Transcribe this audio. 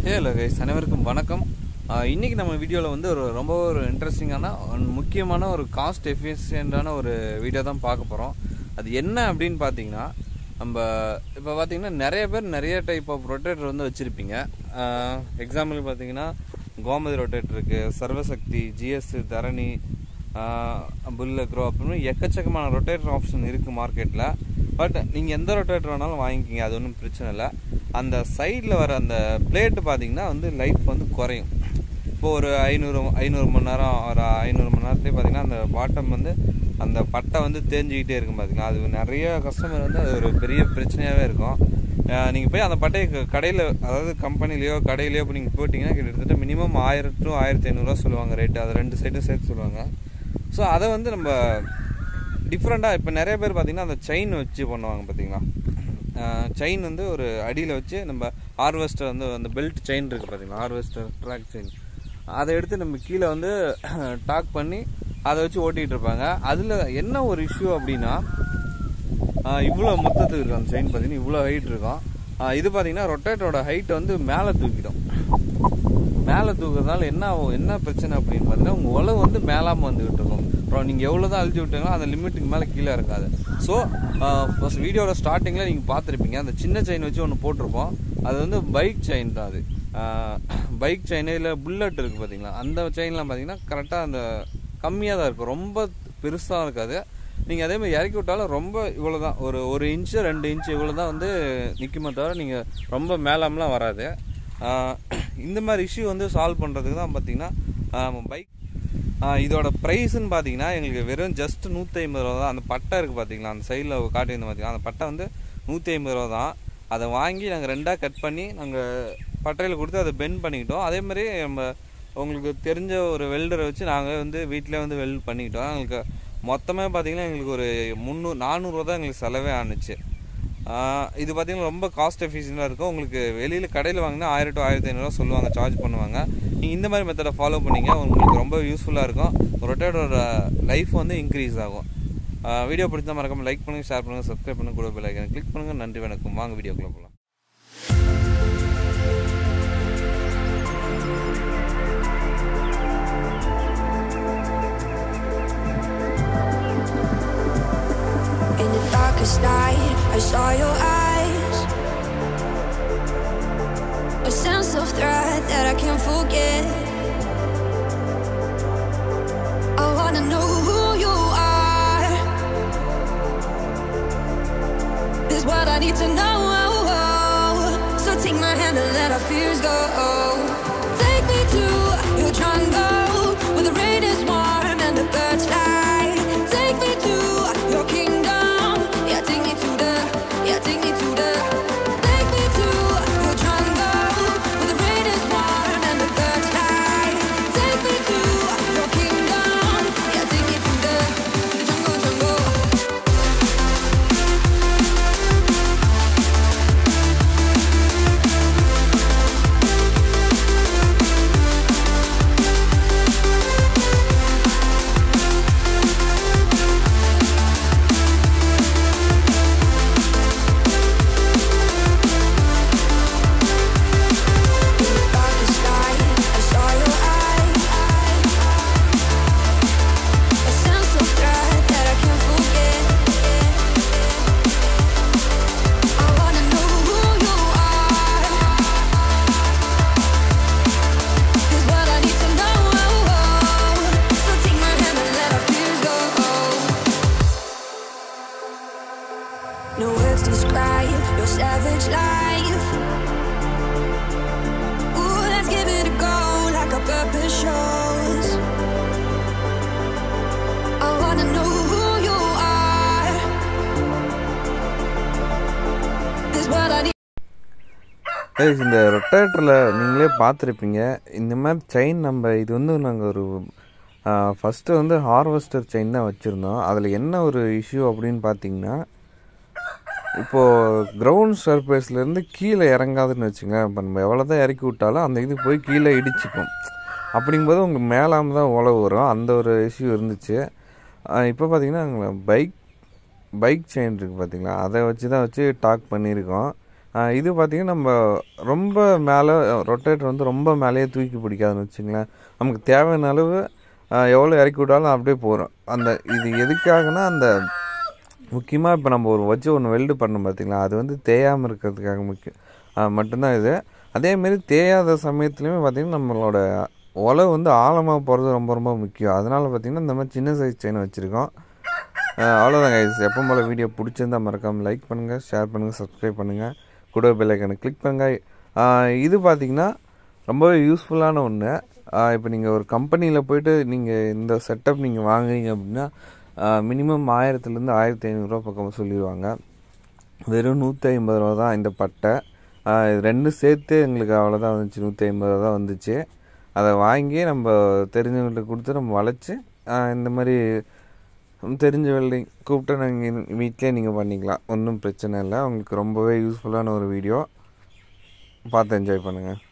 Hello guys அனைவருக்கும் வணக்கம் ஆஹ் இன்னைக்கு நம்ம வீடியோவில் வந்து ஒரு ரொம்ப ஒரு இன்ட்ரெஸ்டிங்கான ஒரு முக்கியமான ஒரு காஸ்ட் எஃபிஷியண்டான ஒரு வீடியோ தான் பார்க்க போகிறோம் அது என்ன அப்படின்னு பார்த்தீங்கன்னா நம்ம இப்போ பார்த்தீங்கன்னா நிறைய பேர் நிறைய டைப் ஆஃப் ரொட்டேட்டர் வந்து வச்சுருப்பீங்க எக்ஸாம்பிள் பார்த்தீங்கன்னா கோமதி ரொட்டேட்டர் இருக்குது சர்வசக்தி ஜிஎஸ் தரணி புல் க்ரோ அப்படின்னு எக்கச்சக்கமான ரொட்டேட்டர் ஆப்ஷன் இருக்குது மார்க்கெட்டில் பட் நீங்கள் எந்த ரொட்டேட்டர் வேணாலும் வாங்கிக்கிங்க அது ஒன்றும் பிரச்சனை இல்லை அந்த சைடில் வர அந்த பிளேட்டு பார்த்தீங்கன்னா வந்து லைஃப் வந்து குறையும் இப்போ ஒரு ஐநூறு ஐநூறு மணி நேரம் ஒரு ஐநூறு மணி நேரத்துலேயே பார்த்தீங்கன்னா அந்த பாட்டம் வந்து அந்த பட்டை வந்து தேஞ்சிக்கிட்டே இருக்கும் பார்த்தீங்கன்னா அது நிறைய கஸ்டமர் வந்து அது ஒரு பெரிய பிரச்சனையாகவே இருக்கும் நீங்கள் போய் அந்த பட்டையை கடையில் அதாவது கம்பெனிலேயோ கடையிலையோ இப்போ நீங்கள் போட்டிங்கன்னா கிட்டத்தட்ட மினிமம் ஆயிரம் டு ஆயிரத்தி ஐநூறுரூவா சொல்லுவாங்க ரேட்டு அது ரெண்டு சைடும் சேர்த்து சொல்லுவாங்க ஸோ அதை வந்து நம்ம டிஃப்ரெண்ட்டாக இப்போ நிறைய பேர் பார்த்தீங்கன்னா அந்த செயின் வச்சு பண்ணுவாங்க பார்த்தீங்களா செயின் வந்து ஒரு அடியில் வச்சு நம்ம ஹார்வெஸ்டர் வந்து அந்த பெல்ட் செயின் இருக்குது பார்த்தீங்களா ஹார்வெஸ்டர் ட்ராக் செயின் அதை எடுத்து நம்ம கீழே வந்து டாக் பண்ணி அதை வச்சு ஓட்டிகிட்டு இருப்பாங்க அதில் என்ன ஒரு இஷ்யூ அப்படின்னா இவ்வளோ மொத்தத்துக்கு இருக்கும் அந்த செயின் பார்த்தீங்கன்னா இவ்வளோ ஹைட் இருக்கும் ஆஹ் இது பார்த்தீங்கன்னா ரொட்டேட்டரோட ஹைட்டை வந்து மேலே தூக்கிடும் மேலே தூக்குறதுனால என்ன ஆகும் என்ன பிரச்சனை அப்படின்னு பார்த்தீங்கன்னா உங்கள் உழவு வந்து மேலாமல் வந்துகிட்டு இருக்கும் அப்புறம் நீங்கள் எவ்வளோ தான் அழிச்சு விட்டீங்களோ அந்த லிமிட்டுக்கு மேலே கீழே இறங்காது ஸோ ஃபஸ்ட் வீடியோட ஸ்டார்டிங்கில் நீங்கள் பார்த்துருப்பீங்க அந்த சின்ன செயின் வச்சு ஒன்று போட்டிருப்போம் அது வந்து பைக் செயின் தான் அது பைக் செயின் இல்லை புல்லட் இருக்குது பார்த்தீங்களா அந்த செயின்லாம் பார்த்தீங்கன்னா கரெக்டாக அந்த கம்மியாக தான் இருக்கும் ரொம்ப பெருசாக இருக்காது நீங்கள் அதே மாதிரி இறக்கி விட்டாலும் ரொம்ப இவ்வளோ தான் ஒரு ஒரு இன்ச்சு ரெண்டு இன்ச்சு இவ்வளோ தான் வந்து நிற்குமே தவிர நீங்கள் ரொம்ப மேலாம்லாம் வராது ஆஹ் இந்த மாதிரி இஷ்யூ வந்து சால்வ் பண்ணுறதுக்கு தான் பார்த்தீங்கன்னா பைக் இதோட ப்ரைஸ்ன்னு பார்த்தீங்கன்னா எங்களுக்கு வெறும் ஜஸ்ட் நூற்றி ஐம்பது ரூபா தான் அந்த பட்டை இருக்குது பார்த்தீங்களா அந்த சைடில் காட்டியிருந்த பார்த்தீங்கன்னா அந்த பட்டை வந்து நூற்றி ஐம்பது ரூபா தான் அதை வாங்கி நாங்கள் ரெண்டாக கட் பண்ணி நாங்கள் பட்டையில் கொடுத்து அதை பெண்ட் பண்ணிக்கிட்டோம் அதே மாதிரி நம்ம உங்களுக்கு தெரிஞ்ச ஒரு வெல்டரை வச்சு நாங்கள் வந்து வீட்டிலே வந்து வெல்ட் பண்ணிக்கிட்டோம் எங்களுக்கு மொத்தமாக பார்த்தீங்கன்னா எங்களுக்கு ஒரு முந்நூறு நானூறுரூவா தான் எங்களுக்கு செலவே ஆணுச்சு ஆஹ் இது பார்த்தீங்கன்னா ரொம்ப காஸ்ட் எஃபிஷியண்டாக இருக்கும் உங்களுக்கு வெளியில் கடையில் வாங்கினா ஆயிரம் டு ஆயிரத்தி ஐநூறுரூவா சொல்லுவாங்க சார்ஜ் பண்ணுவாங்க நீங்கள் இந்த மாதிரி மெத்தடை ஃபாலோ பண்ணீங்க உங்களுக்கு ரொம்ப யூஸ்ஃபுல்லாக இருக்கும் ரொட்டேட்டரோட லைஃப் வந்து இன்க்ரீஸ் ஆகும் வீடியோ பிடிச்சா மறக்காம லைக் பண்ணுங்கள் ஷேர் பண்ணுங்கள் சப்ஸ்கிரைப் பண்ணுங்கள் கூட பெல் ஐக்கனை கிளிக் பண்ணுங்கள் நன்றி வணக்கம் வாங்க வீடியோக்குள்ளே போகலாம் In the darkest night, I saw your eyes. A sense of threat that I can't forget. I wanna know who you are. This is what I need to know. So take my hand and let our fears go. Take me to your jungle where the rain is warm and the birds fly. Take me to your kingdom. Yeah, take me to the. Yeah, take me to the. Take me to your jungle where the rain is warm and the birds fly. Take me to your kingdom. Yeah, take me to the. To the jungle, jungle. In the darkest night, I saw your eyes. A sense of threat that I can't forget. I wanna know who you are. Is what I need to know. So take my hand and let our fears go. No words describe your savage life. Ooh, let's give it a go like our purpose shows. I wanna know who you are. Is what I need. Guys இந்த ரொட்டேட்டரில் நீங்களே பார்த்துருப்பீங்க இந்த மாதிரி chain நம்ம இது வந்து நாங்கள் ஒரு ஃபஸ்ட்டு வந்து ஹார்வெஸ்டர் செயின் தான் வச்சுருந்தோம் அதில் என்ன ஒரு இஷ்யூ அப்படின்னு பார்த்தீங்கன்னா இப்போது கிரவுண்ட் சர்ஃபேஸ்லேருந்து கீழே இறங்காதுன்னு வச்சுங்க இப்போ நம்ம எவ்வளோ தான் இறக்கி விட்டாலும் அந்த இது போய் கீழே இடிச்சுக்கும் அப்படிங்கும்போது உங்களுக்கு மேலாமல் தான் உழவு வரும் அந்த ஒரு இஷ்யூ இருந்துச்சு இப்போ பார்த்தீங்கன்னா பைக் பைக் செயின் இருக்குது பார்த்தீங்களா அதை வச்சு தான் வச்சு டாக் பண்ணியிருக்கோம் ஆஹ் இது பார்த்திங்கன்னா நம்ம ரொம்ப மேலே ரொட்டேட்டர் வந்து ரொம்ப மேலேயே தூக்கி பிடிக்காதுன்னு வச்சுங்களேன் நமக்கு தேவையான அளவு ஆஹ் எவ்வளோ இறக்கி விட்டாலும் அப்படியே போகிறோம் அந்த இது எதுக்காகனா அந்த முக்கியமாக இப்போ நம்ம ஒரு வச்சு ஒன்று வெல்டு பண்ணோம் பார்த்தீங்களா அது வந்து தேயாமல் இருக்கிறதுக்காக முக்கியம் ஆஹ் மட்டும்தான் இது அதேமாரி தேயாத சமயத்துலையுமே பார்த்திங்கன்னா நம்மளோட உழவு வந்து ஆழமாக போகிறது ரொம்ப ரொம்ப முக்கியம் அதனால் பார்த்திங்கன்னா இந்த மாதிரி சின்ன சைஸ் செயின் வச்சுருக்கோம் அவ்வளோதான் கைஸ் எப்போ போல் வீடியோ பிடிச்சிருந்தா மறக்காமல் லைக் பண்ணுங்கள் ஷேர் பண்ணுங்கள் சப்ஸ்கிரைப் பண்ணுங்கள் கூட பெல் ஐக்கனை கிளிக் பண்ணுங்கள் இது பார்த்திங்கன்னா ரொம்பவே யூஸ்ஃபுல்லான ஒன்று இப்போ நீங்கள் ஒரு கம்பெனியில் போயிட்டு நீங்கள் இந்த செட்டப் நீங்கள் வாங்குறீங்க அப்படின்னா மினிமம் ஆயிரத்துலேருந்து ஆயிரத்தி ஐநூறுரூவா பக்கம் சொல்லிடுவாங்க வெறும் நூற்றி ஐம்பது ரூபா தான் இந்த பட்டை ஆஹ் இது ரெண்டும் சேர்த்து எங்களுக்கு அவ்வளோதான் வந்துச்சு நூற்றி ஐம்பது ரூபா தான் வந்துச்சு அதை வாங்கி நம்ம தெரிஞ்சவங்கள்ட்ட கொடுத்து நம்ம வளைச்சி ஆஹ் இந்த மாதிரி தெரிஞ்ச வெல்டிங் கூப்பிட்டு நாங்கள் வீட்டிலே நீங்கள் பண்ணிக்கலாம் ஒன்றும் பிரச்சனை இல்லை உங்களுக்கு ரொம்பவே யூஸ்ஃபுல்லான ஒரு வீடியோ பார்த்து என்ஜாய் பண்ணுங்கள்